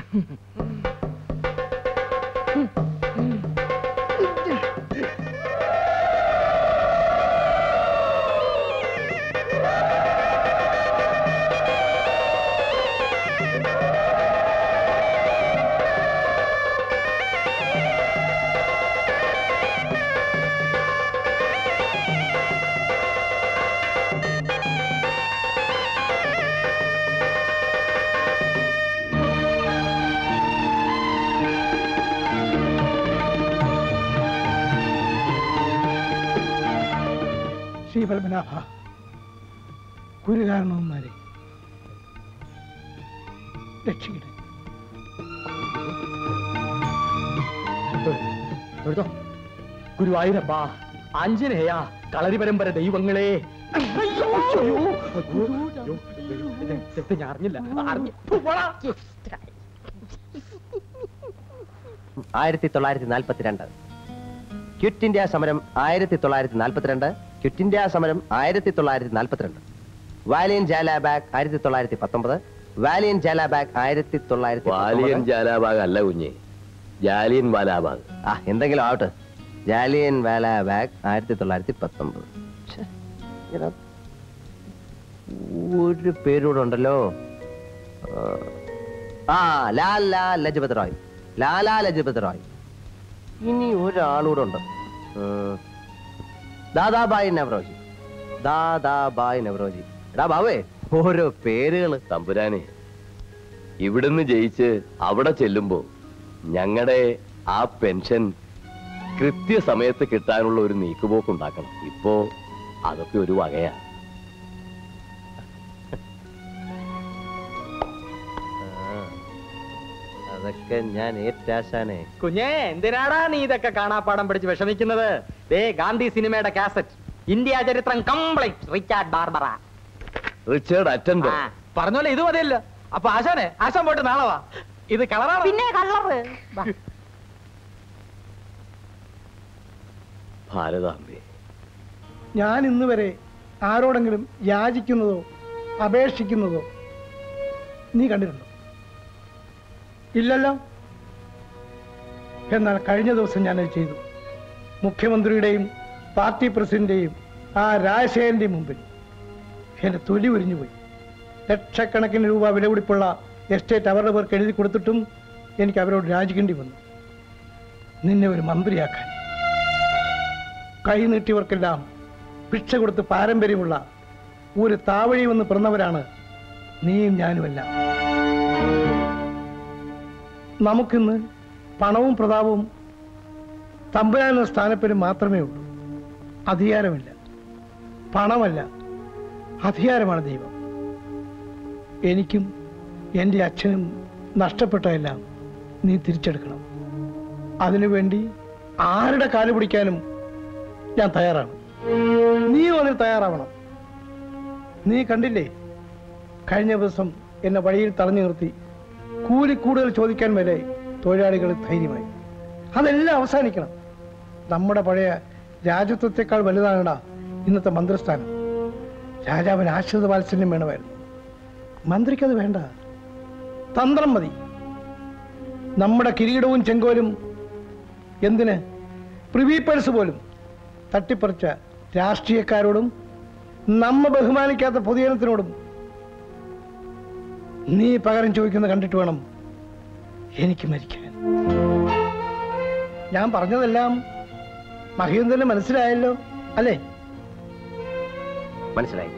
ശ്രീപത്മനാഭ ഗുരുകാരണവന്മാരെ രക്ഷിക്കണേ തൊഴുതോ ഗുരുവായൂരപ്പ ആഞ്ജനേയ കളരി പരമ്പര ദൈവങ്ങളെ അയ്യോ, അയ്യോ, അയ്യോ, ഇത് ഇത് ഞാൻ അറിഞ്ഞില്ല അറിഞ്ഞു പോടാ. ആയിരത്തി തൊള്ളായിരത്തി നാൽപ്പത്തിരണ്ട് ക്വിറ്റ് ഇന്ത്യ സമരം ആയിരത്തി തൊള്ളായിരത്തി നാൽപ്പത്തിരണ്ട് ക്വിറ്റ് ഇന്ത്യ സമരം ആയിരത്തി തൊള്ളായിരത്തി നാൽപ്പത്തിരണ്ട് വാലിയൻ ജാലാബാഗ് ആയിരത്തി തൊള്ളായിരത്തി പത്തൊമ്പത് വാലിയൻ ജാലാബാഗ് ആയിരത്തി തൊള്ളായിരത്തി വാലിയൻ ജാലാബാഗ് അല്ല കുഞ്ഞെ ജാലിയൻ വാലാബാഗ് ആ എന്തെങ്കിലും ആവട്ടെ ജാലിയൻ വാലാബാഗ് ആയിരത്തി തൊള്ളായിരത്തി പത്തൊമ്പത് ഛെ, ഇങ്ങനെ ഒരു പേരൂടെ ഉണ്ടല്ലോ ആ ലാൽ ലാ ലജപത് റായ് ലാലാ ലജപത് റായ് ഇനി ഒരാളൂടെ ഉണ്ട് ഉം. ദാദാബായ് നവറോജി ദാദാബായ് നവറോജി എടാ ബാവേ ഓരോ പേരുകള് തമ്പുരാനെ ഇവിടുന്ന് ജയിച്ച് അവിടെ ചെല്ലുമ്പോ ഞങ്ങളുടെ ആ പെൻഷൻ കൃത്യസമയത്ത് കിട്ടാനുള്ള ഒരു നീക്കുപോക്ക് ഉണ്ടാക്കണം ഇപ്പോ അതൊക്കെ ഒരു വകയാ ആ, അതൊക്കെ ഞാൻ ഏറ്റാശാനെ കുഞ്ഞേ എന്തിനാടാ നീ ഇതൊക്കെ കാണാപ്പാടം പഠിച്ച് വിഷമിക്കുന്നത് ദേ ഗാന്ധി സിനിമയുടെ കാസറ്റ് ഇന്ത്യ ചരിത്രം complete Richard Barbara Richard attender ആ, പറഞ്ഞോലെ ഇത് മതിയല്ലോ അപ്പൊ ആശാനെ ആശാൻ പോയിട്ട് നാളെ വാ ഇത് കളറാണ് പിന്നെ കളറ് ഭാരതാംബെ ഞാൻ ഇന്ന് വരെ ആരോടെങ്കിലും യാചിക്കുന്നതോ അപേക്ഷിക്കുന്നതോ നീ കണ്ടിട്ടുണ്ടോ ഇല്ലല്ലോ എന്നാൽ കഴിഞ്ഞ ദിവസം ഞാനത് ചെയ്തു മുഖ്യമന്ത്രിയുടെയും പാർട്ടി പ്രസിഡന്റിന്റെയും ആ രാജശേഖരന്റെയും മുമ്പിൽ എന്റെ തൊലി ഉരിഞ്ഞു പോയി ലക്ഷക്കണക്കിന് രൂപ വിലപിടിപ്പുള്ള എസ്റ്റേറ്റ് അവരുടെ പേർക്ക് എഴുതി കൊടുത്തിട്ടും എനിക്ക് അവരോട് രാജിക്കേണ്ടി വന്നു നിന്നെ ഒരു മന്ത്രിയാക്കാൻ കൈ നീട്ടിയവർക്കെല്ലാം ഭിക്ഷ കൊടുത്ത് പാരമ്പര്യമുള്ള ഒരു താവഴി വന്ന് പിറന്നവരാണ് നീയും ഞാനുമെല്ലാം നമുക്കിന്ന് പണവും പ്രതാപവും തമ്പുരാനുള്ള സ്ഥാനപ്പേരും മാത്രമേ ഉള്ളൂ അധികാരമില്ല പണമല്ല അധികാരമാണ് ദൈവം എനിക്കും എൻ്റെ അച്ഛനും നഷ്ടപ്പെട്ടതെല്ലാം നീ തിരിച്ചെടുക്കണം അതിനുവേണ്ടി ആരുടെ കാല് പിടിക്കാനും ഞാൻ തയ്യാറാണ് നീയും അതിന് തയ്യാറാവണം നീ കണ്ടില്ലേ കഴിഞ്ഞ ദിവസം എന്നെ വഴിയിൽ തടഞ്ഞു നിർത്തി കൂലി കൂടുതൽ ചോദിക്കാൻ വരെ തൊഴിലാളികൾ ധൈര്യമായി അതെല്ലാം അവസാനിക്കണം നമ്മുടെ പഴയ രാജ്യത്വത്തെക്കാൾ വലുതാണടാ ഇന്നത്തെ മന്ത്രിസ്ഥാനം രാജാവിന് ആശ്രിത വാത്സല്യം വേണമായിരുന്നു മന്ത്രിക്കത് വേണ്ട തന്ത്രം മതി നമ്മുടെ കിരീടവും ചെങ്കോലും എന്തിന് പ്രിവി പേഴ്സ് പോലും തട്ടിപ്പറിച്ച രാഷ്ട്രീയക്കാരോടും നമ്മ ബഹുമാനിക്കാത്ത പൊതുജനത്തിനോടും നീ പകരം ചോദിക്കുന്ന കണ്ടിട്ട് വേണം എനിക്ക് മരിക്കാൻ ഞാൻ പറഞ്ഞതെല്ലാം മഹേന്ദ്രന് മനസ്സിലായല്ലോ അല്ലേ മനസ്സിലായി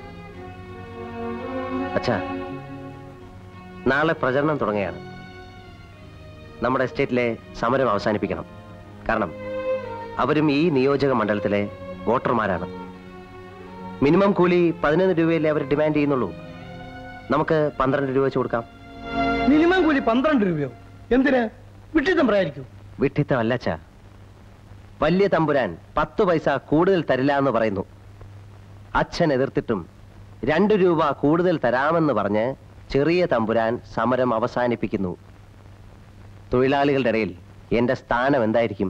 അച്ഛാ നാളെ പ്രചരണം തുടങ്ങുകയാണ് നമ്മുടെ എസ്റ്റേറ്റിലെ സമരം അവസാനിപ്പിക്കണം കാരണം അവരും ഈ നിയോജക മണ്ഡലത്തിലെ വോട്ടർമാരാണ് മിനിമം കൂലി പതിനൊന്ന് രൂപയല്ലേ അവർ ഡിമാൻഡ് ചെയ്യുന്നുള്ളൂ നമുക്ക് പന്ത്രണ്ട് രൂപ വെച്ച് കൊടുക്കാം മിനിമം കൂലി പന്ത്രണ്ട് രൂപയോ എന്തിന് വിട്ടിത്തം പറയായിരിക്കും വിഡ്ഢിത്തമല്ല അച്ഛാ വലിയ തമ്പുരാൻ പത്ത് പൈസ കൂടുതൽ തരില്ല എന്ന് പറയുന്നു അച്ഛൻ എതിർത്തിട്ടും രണ്ടു രൂപ കൂടുതൽ തരാമെന്ന് പറഞ്ഞ് ചെറിയ തമ്പുരാൻ സമരം അവസാനിപ്പിക്കുന്നു തൊഴിലാളികളുടെ ഇടയിൽ എന്റെ സ്ഥാനം എന്തായിരിക്കും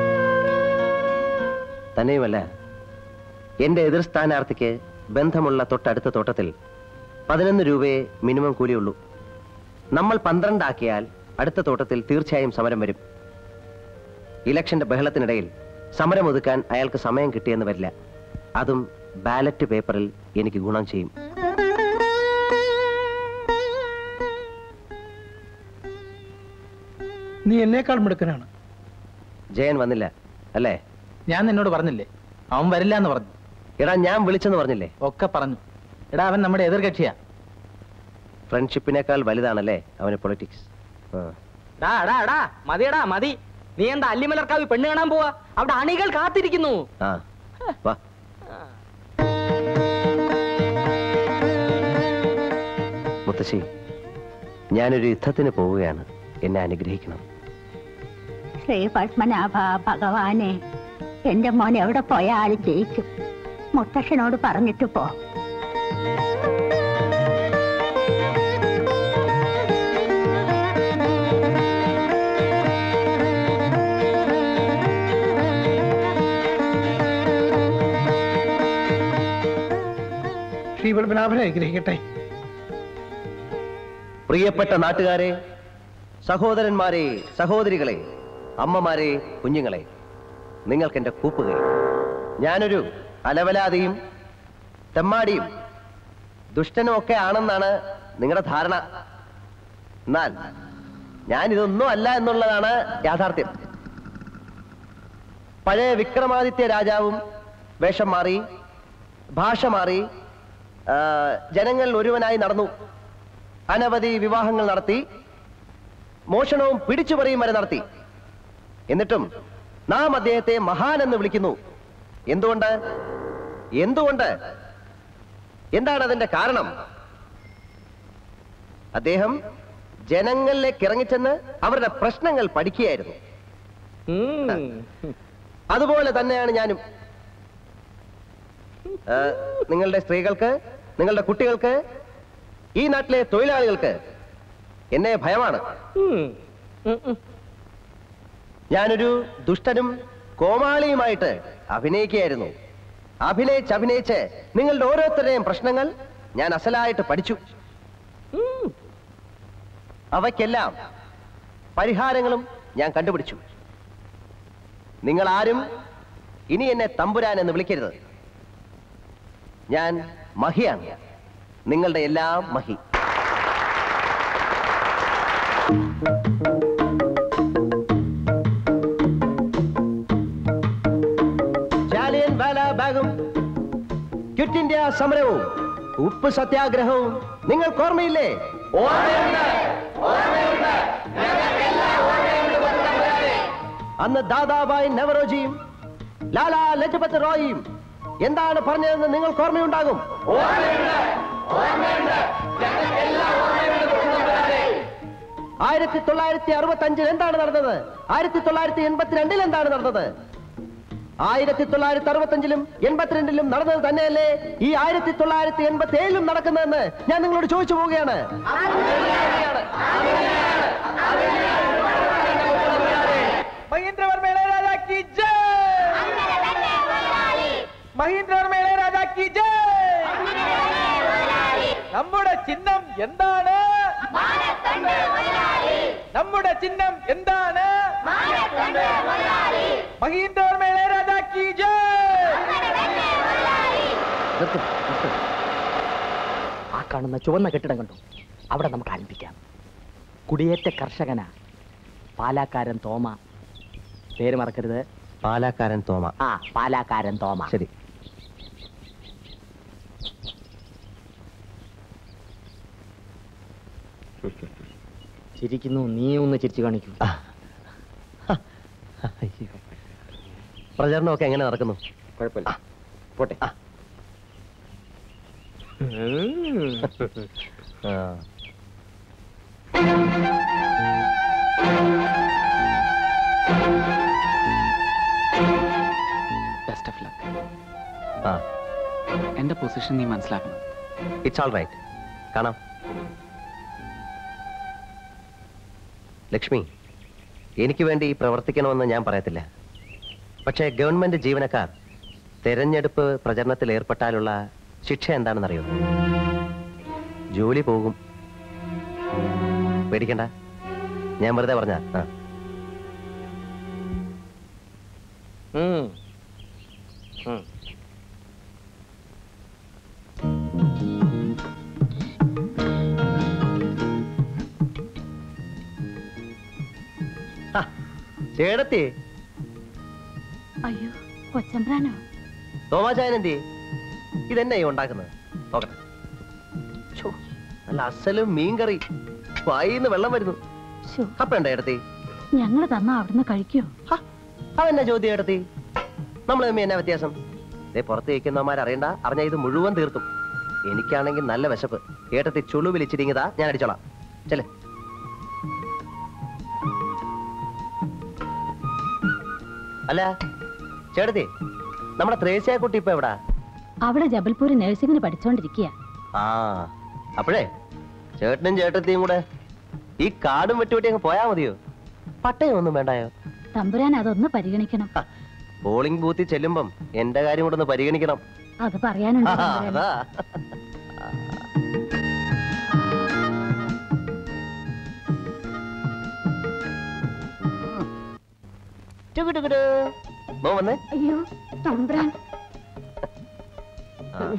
തന്നെയുമല്ല എന്റെ എതിർ സ്ഥാനാർത്ഥിക്ക് ബന്ധമുള്ള തൊട്ടടുത്ത തോട്ടത്തിൽ പതിനൊന്ന് രൂപയെ മിനിമം കൂലിയുള്ളൂ നമ്മൾ പന്ത്രണ്ടാക്കിയാൽ അടുത്ത തോട്ടത്തിൽ തീർച്ചയായും സമരം വരും ഇലക്ഷന്റെ ബഹളത്തിനിടയിൽ സമരം ഒതുക്കാൻ അയാൾക്ക് സമയം കിട്ടിയെന്ന് വരില്ല അതും ബാലറ്റ് പേപ്പറിൽ എനിക്ക് ഗുണം ചെയ്യും നീ എന്നേക്കാൾ മിടുക്കനാണ് ജയൻ വന്നില്ല അല്ലേ ഞാൻ നിന്നോട് പറഞ്ഞില്ലേ അവൻ വരില്ല എന്ന് പറഞ്ഞു എടാ ഞാൻ വിളിച്ചെന്ന് പറഞ്ഞില്ലേ ഒക്കെ പറഞ്ഞു എടാ അവൻ നമ്മുടെ എതിർകക്ഷിയാ ഫ്രണ്ട്ഷിപ്പിനേക്കാൾ വലുതാണല്ലേ അവന് പൊളിറ്റിക്സ് ഡാ ഡാ ഡാ മതിയടാ മതി നീ എന്താ അല്ലിമലർക്കാവ് പെണ്ണ് കാണാൻ പോവാ അവിടെ അണികൾ കാത്തിരിക്കുന്നു ആ വാ മുത്തശ്ശി ഞാനൊരു യുദ്ധത്തിന് പോവുകയാണ് എന്നെ അനുഗ്രഹിക്കണം ശ്രീ പത്മനാഭ ഭഗവാനെ എന്റെ മോൻ എവിടെ പോയാലും ജയിക്കും മുത്തശ്ശനോട് പറഞ്ഞിട്ട് പോ ശ്രീ പത്മനാഭനെ അനുഗ്രഹിക്കട്ടെ പ്രിയപ്പെട്ട നാട്ടുകാരെ സഹോദരന്മാരെ സഹോദരികളെ അമ്മമാരെ കുഞ്ഞുങ്ങളെ നിങ്ങൾക്ക് എന്റെ കൂപ്പുകൈ ഞാനൊരു അലവലാതിയും തെമ്മാടിയും ദുഷ്ടനും ഒക്കെ ആണെന്നാണ് നിങ്ങളുടെ ധാരണ എന്നാൽ ഞാൻ ഇതൊന്നും അല്ല എന്നുള്ളതാണ് യാഥാർത്ഥ്യം പഴയ വിക്രമാദിത്യ രാജാവും വേഷം മാറി ഭാഷ മാറി ആ, ജനങ്ങൾ ഒരുവനായി നടന്നു അനവധി വിവാഹങ്ങൾ നടത്തി മോഷണവും പിടിച്ചുപറിയും വരെ നടത്തി എന്നിട്ടും നാം അദ്ദേഹത്തെ മഹാൻ എന്ന് വിളിക്കുന്നു എന്തുകൊണ്ട് എന്തുകൊണ്ട് എന്താണ് അതിന്റെ കാരണം അദ്ദേഹം ജനങ്ങളിലേക്ക് ഇറങ്ങിച്ചെന്ന് അവരുടെ പ്രശ്നങ്ങൾ പഠിക്കുകയായിരുന്നു അതുപോലെ തന്നെയാണ് ഞാനും ആ, നിങ്ങളുടെ സ്ത്രീകൾക്ക് നിങ്ങളുടെ കുട്ടികൾക്ക് ഈ നാട്ടിലെ തൊഴിലാളികൾക്ക് എന്നെ ഭയമാണ് ഞാനൊരു ദുഷ്ടനും കോമാളിയുമായിട്ട് അഭിനയിക്കുകയായിരുന്നു അഭിനയിച്ച് അഭിനയിച്ച് നിങ്ങളുടെ ഓരോരുത്തരുടെയും പ്രശ്നങ്ങൾ ഞാൻ അസലായിട്ട് പഠിച്ചു അവയ്ക്കെല്ലാം പരിഹാരങ്ങളും ഞാൻ കണ്ടുപിടിച്ചു നിങ്ങൾ ആരും ഇനി എന്നെ തമ്പുരാൻ എന്ന് വിളിക്കരുത് ഞാൻ മഹിയാണ് നിങ്ങളുടെ എല്ലാം മഹി ജാലിയൻ വാല ബാഗും ക്വിറ്റ് ഇന്ത്യ സമരവും ഉപ്പ് സത്യാഗ്രഹവും നിങ്ങൾക്ക് ഓർമ്മയില്ലേ അന്ന് ദാദാബായ് നവറോജിയും ലാലാ ലജപത് റോയും എന്താണ് പറഞ്ഞതെന്ന് നിങ്ങൾക്ക് ഓർമ്മയുണ്ടാകും ആയിരത്തി തൊള്ളായിരത്തി അറുപത്തി അഞ്ചിൽ എന്താണ് നടന്നത് ആയിരത്തി തൊള്ളായിരത്തി എൺപത്തിരണ്ടിൽ എന്താണ് നടന്നത് ആയിരത്തി തൊള്ളായിരത്തി അറുപത്തഞ്ചിലും എൺപത്തിരണ്ടിലും നടന്നത് തന്നെയല്ലേ ഈ ആയിരത്തി തൊള്ളായിരത്തി എൺപത്തി ഏഴിലും നടക്കുന്നതെന്ന് ഞാൻ നിങ്ങളോട് ചോദിച്ചു പോവുകയാണ് മഹീന്ദ്രവർമ്മ ഇളയരാജ കി മഹീന്ദ്രവർമ്മ ഇളയരാജ കി നമ്മുടെ ചിഹ്നം എന്താണ് നമ്മുടെ ചിഹ്നം എന്താണ് മഹീന്ദ്രവർമ്മ ഇളയരാജ കി നിർത്ത്, നിർത്ത്. ആ കാണുന്ന ചുവന്ന കെട്ടിടം കണ്ടു അവിടെ നമുക്ക് ആരംഭിക്കാം കുടിയേറ്റ കർഷകന പാലാക്കാരൻ തോമ പേര് മറക്കരുത് പാലാക്കാരൻ തോമ ആ പാലാക്കാരൻ തോമ ശരി ചിരിക്കുന്നു നീ ഒന്ന് ചിരിച്ചു കാണിക്കൂ ആ. അയ്യോ. പ്രചരണമൊക്കെ എങ്ങനെ നടക്കുന്നു കുഴപ്പമില്ല പോട്ടെ ആ. ആ. ബെസ്റ്റ് ഓഫ് ലക്ക് ആ എന്റെ പൊസിഷൻ നീ മനസ്സിലാക്കണം ഇറ്റ്സ് ഓൾ റൈറ്റ് കാണാം ലക്ഷ്മി എനിക്ക് വേണ്ടി പ്രവർത്തിക്കണമെന്ന് ഞാൻ പറയത്തില്ല പക്ഷേ ഗവൺമെന്റ് ജീവനക്കാർ തെരഞ്ഞെടുപ്പ് പ്രചരണത്തിൽ ഏർപ്പെട്ടാലുള്ള ശിക്ഷ എന്താണെന്നറിയോ ജോലി പോകും പേടിക്കണ്ട ഞാൻ വെറുതെ പറഞ്ഞ ആ ഉം. ഉം. ചേടത്തി അയ്യോ കൊച്ചമ്പ്രാനോ തോമാചായൻ എന്തി ഇതെന്നെ ഈ ഉണ്ടാക്കുന്നത് നോക്കട്ടെ ഛോ, നല്ല അസലും മീൻകറി വായിന്ന് വെള്ളം വരുന്നു ശോ അപ്പൊ ഉണ്ടോ ഏടത്തി ഞങ്ങള് തന്നാ അവിടുന്ന് കഴിക്കോ അതെന്നാ ചോദ്യം ഏടത്തി നമ്മൾ തമ്മി എന്നാ വ്യത്യാസം ഇതേ പുറത്ത് വയ്ക്കുന്നവന്മാർ അറിയണ്ട അറിഞ്ഞ ഇത് മുഴുവൻ തീർക്കും എനിക്കാണെങ്കിൽ നല്ല വിശപ്പ് ഏട്ടത്തി ചുളു വിളിച്ചിരിങ്ങതാ ഞാൻ അടിച്ചോളാം ചെല്ലേ അല്ല ചേട്ടത്തി നമ്മുടെ ത്രേസ്യ കുട്ടി ഇപ്പൊ എവിടാ അവിടെ ജബൽപൂർ നഴ്സിംഗിന് പഠിച്ചോണ്ടിരിക്കുക ആ അപ്പോഴേ ചേട്ടനും ചേട്ടത്തിയും കൂടെ ഈ കാടും വെട്ടുവെട്ടി അങ്ങ് പോയാ മതിയോ പട്ടയം ഒന്നും വേണ്ടായോ തമ്പുരാൻ അതൊന്ന് പരിഗണിക്കണം ഹ, പോളിംഗ് ബൂത്തിൽ ചെല്ലുമ്പം എന്റെ കാര്യം കൂടെ ഒന്ന് പരിഗണിക്കണം അത് പറയാനുണ്ട് ആ, തമ്പുരാന്. അതാ ടുകുടുകുടു. മോൻ വന്നേ അയ്യോ തമ്പുരാൻ ആ.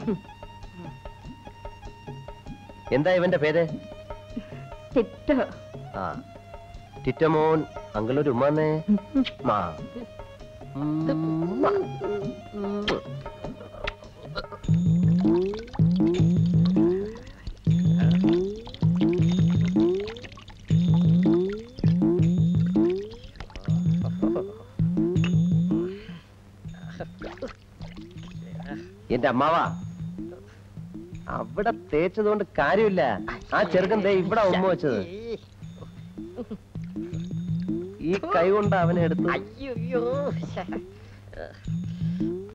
എന്താ ഇവന്റെ പേര് തിട്ട് ആ ടിറ്റമോൻ അങ്കിളൊരു ഉമ്മാന്നേ മാ ഉമ്മ. എന്റെ അമ്മാവാ അവിടെ തേച്ചത് കൊണ്ട് കാര്യമില്ല ആ ചെറുക്കൻ ദേ ഇവിടെ ഉമ്മ വെച്ചത് ഈ കൈ കൊണ്ട് അവനെ എടുത്തു അയ്യോ